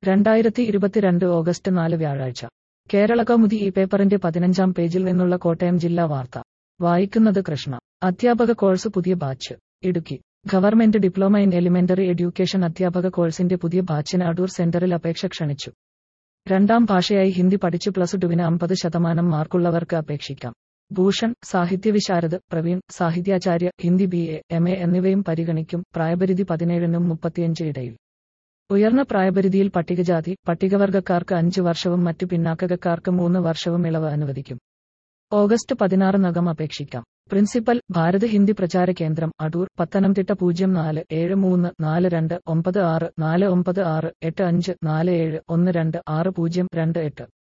രണ്ടായിരത്തി ഇരുപത്തിരണ്ട് ഓഗസ്റ്റ് നാല് വ്യാഴാഴ്ച കേരള കൗമുദി ഈ പേപ്പറിന്റെ പതിനഞ്ചാം പേജിൽ നിന്നുള്ള കോട്ടയം ജില്ലാ വാർത്ത വായിക്കുന്നത് കൃഷ്ണ അധ്യാപക കോഴ്സ് പുതിയ batch Idukki government diploma in elementary education അധ്യാപക കോഴ്സിന്റെ പുതിയ ബാച്ചിന് അടൂർ സെന്ററിൽ അപേക്ഷ ക്ഷണിച്ചു രണ്ടാം ഭാഷയായി ഹിന്ദി പഠിച്ച് പ്ലസ് ടുവിന് അമ്പത് ശതമാനം മാർക്കുള്ളവർക്ക് അപേക്ഷിക്കാം Bhushan Sahityavisharad Praveen Sahityacharya Hindi B A M A എന്നിവയും പരിഗണിക്കും പ്രായപരിധി പതിനേഴിനും മുപ്പത്തിയഞ്ച് ഇടയിൽ ഉയർന്ന പ്രായപരിധിയിൽ പട്ടികജാതി പട്ടികവർഗക്കാർക്ക് അഞ്ച് വർഷവും മറ്റു പിന്നാക്കക്കാർക്ക് മൂന്ന് വർഷവും ഇളവ് അനുവദിക്കും ഓഗസ്റ്റ് പതിനാറിനകം അപേക്ഷിക്കാം പ്രിൻസിപ്പൽ ഭാരത് ഹിന്ദി പ്രചാര കേന്ദ്രം അടൂർ പത്തനംതിട്ട പൂജ്യം നാല് ഏഴ് മൂന്ന് നാല് രണ്ട് ഒമ്പത് ആറ് നാല് ഒമ്പത് ആറ് എട്ട് അഞ്ച് നാല് ഏഴ് ഒന്ന് രണ്ട് ആറ് പൂജ്യം രണ്ട് എട്ട്